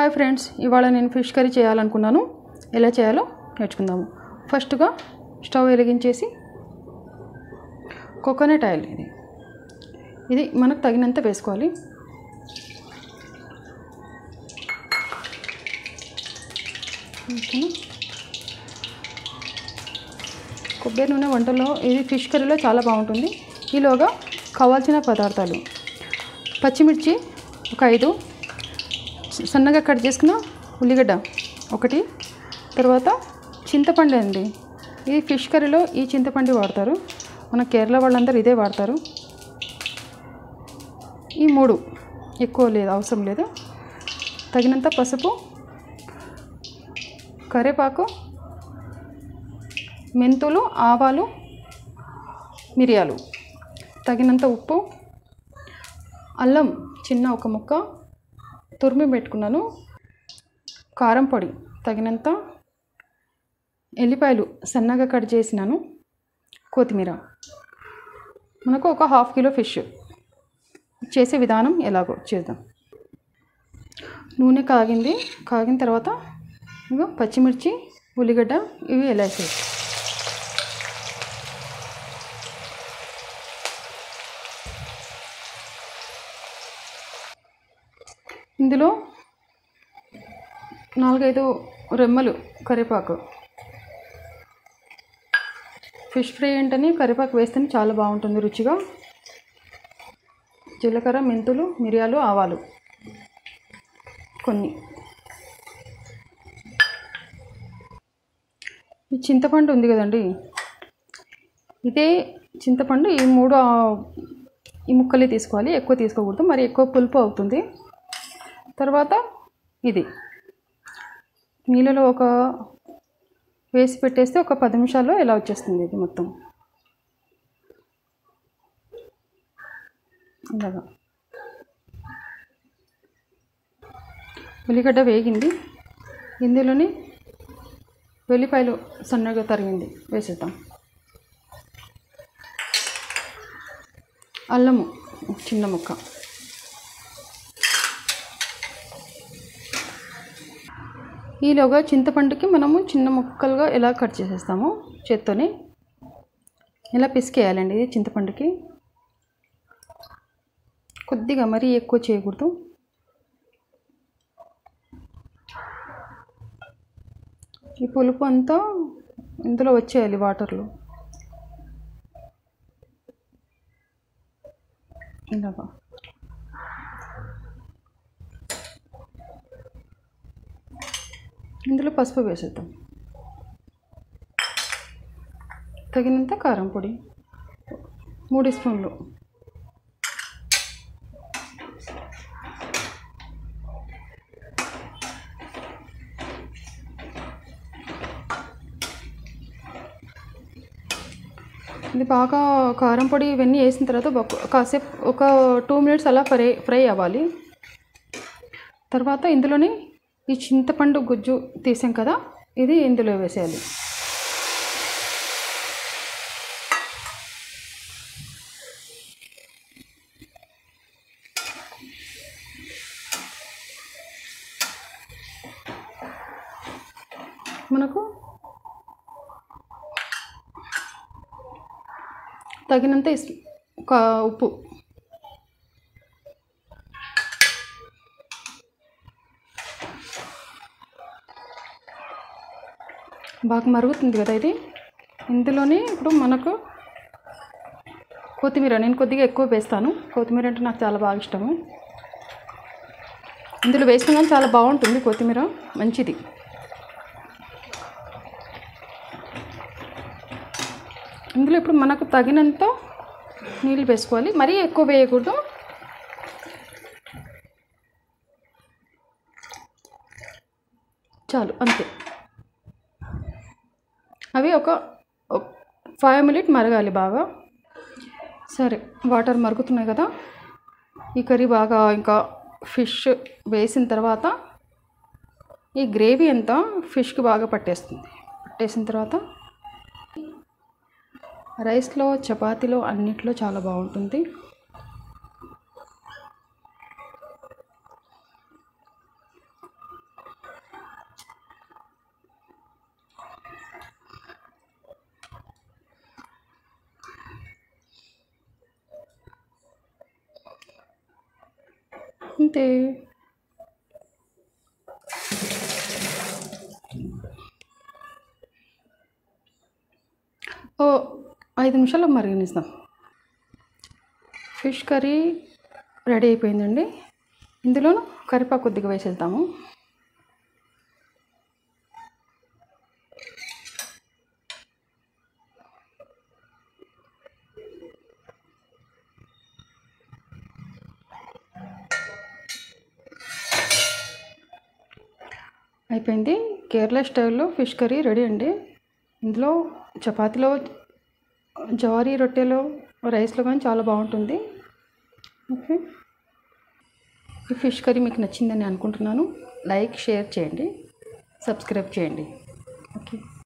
hi friends ఇవాళ నేను fish curry చేయాలనుకున్నాను ఎలా చేయాలో నేర్చుకుందాము ఫస్ట్గా స్టవ్ వెలిగించేసి కోకోనట్ ఆయిల్ ఇది ఇది మనకు తగినంత వేసుకోవాలి ఓకేనా కొబ్బరి నూనె వంటలో ఇది ఫిష్ కర్రీలో చాలా బాగుంటుంది ఈలోగా కావాల్సిన పదార్థాలు పచ్చిమిర్చి ఒక ఐదు సన్నగా కట్ చేసుకున్న ఉల్లిగడ్డ ఒకటి తర్వాత చింతపండు అండి ఈ ఫిష్ కర్రీలో ఈ చింతపండు వాడతారు మన కేరళ వాళ్ళందరూ ఇదే వాడతారు ఈ మూడు ఎక్కువ లేదు అవసరం లేదు తగినంత పసుపు కరివేపాకు మెంతులు ఆవాలు మిరియాలు తగినంత ఉప్పు అల్లం చిన్న ఒక ముక్క తురిమి పెట్టుకున్నాను కారం పొడి తగినంత ఎల్లిపాయలు సన్నగా కట్ చేసినాను కొత్తిమీర మనకు ఒక హాఫ్ కిలో ఫిష్ చేసే విధానం ఎలాగో చేద్దాం నూనె కాగింది కాగిన తర్వాత ఇగో పచ్చిమిర్చి ఉల్లిగడ్డ ఇవి ఎలా వేసేది ఇందులో నాలుగైదు రెమ్మలు కరివేపాకు ఫిష్ ఫ్రై ఏంటని కరివేపాకు వేస్తేనే చాలా బాగుంటుంది రుచిగా జీలకర్ర మెంతులు మిరియాలు ఆవాలు కొన్ని ఈ చింతపండు ఉంది కదండి ఇదే చింతపండు ఈ మూడు ఆ, ఈ ముక్కలే తీసుకోవాలి ఎక్కువ తీసుకోకూడదు మరి ఎక్కువ పులుపు అవుతుంది తర్వాత ఇది నీళ్ళలో ఒక వేసి పెట్టేస్తే ఒక పది నిమిషాల్లో ఇలా వచ్చేస్తుంది ఇది మొత్తం ఇలాగా ఉల్లిగడ్డ వేగింది ఇందులోని వెల్లిపాయలు సన్నగా తరిగింది వేసేద్దాం అల్లము చిన్న ముక్క ఈలోగా చింతపండుకి మనము చిన్న ముక్కలుగా ఎలా కట్ చేసేస్తాము చేత్తోని ఇలా పిసికేయాలండి ఇది చింతపండుకి కొద్దిగా మరీ ఎక్కువ చేయకూడదు ఈ పులుపు అంతా ఇందులో వచ్చేయాలి వాటర్లో ఇలాగా ఇందులో పసుపు వేసేద్దాం తగినంత కారం పొడి మూడు స్పూన్లు ఇది బాగా కారం పొడి ఇవన్నీ వేసిన తర్వాత ఒక- కాసేపు ఒక టూ మినిట్స్ అలా ఫ్రై ఫ్రై అవ్వాలి తర్వాత ఇందులోనే ఈ చింతపండు గుజ్జు తీసాం కదా ఇది ఇందులో వేసేయాలి మనకు తగినంత ఇస్- ఒక ఉప్పు బాగా మరుగుతుంది కదా ఇది ఇందులోనే ఇప్పుడు మనకు కొత్తిమీర నేను కొద్దిగా ఎక్కువ వేస్తాను కొత్తిమీర అంటే నాకు చాలా బాగా ఇష్టము ఇందులో వేసిన కానీ చాలా బాగుంటుంది కొత్తిమీర మంచిది ఇందులో ఇప్పుడు మనకు తగినంత నీళ్ళు వేసుకోవాలి మరీ ఎక్కువ వేయకూడదు చాలు అంతే అవి ఒక ఫైవ్ మినిట్ మరగాలి బాగా సరే వాటర్ మరుగుతున్నాయి కదా ఈ కర్రీ బాగా ఇంకా ఫిష్ వేసిన తర్వాత ఈ గ్రేవీ అంతా ఫిష్కి బాగా పట్టేస్తుంది పట్టేసిన తర్వాత రైస్లో చపాతీలో అన్నిట్లో చాలా బాగుంటుంది అంతే ఓ ఐదు నిమిషాలు మరిగినిస్తాం ఫిష్ కర్రీ రెడీ అయిపోయిందండి ఇందులో కరివేపాకు కొద్దిగా వేసేద్దాము అయిపోయింది కేరళ స్టైల్లో ఫిష్ కర్రీ రెడీ అండి ఇందులో చపాతీలో జవారీ రొట్టెలో రైస్లో కానీ చాలా బాగుంటుంది ఓకే ఈ ఫిష్ కర్రీ మీకు నచ్చిందని అనుకుంటున్నాను లైక్ షేర్ చేయండి సబ్స్క్రైబ్ చేయండి ఓకే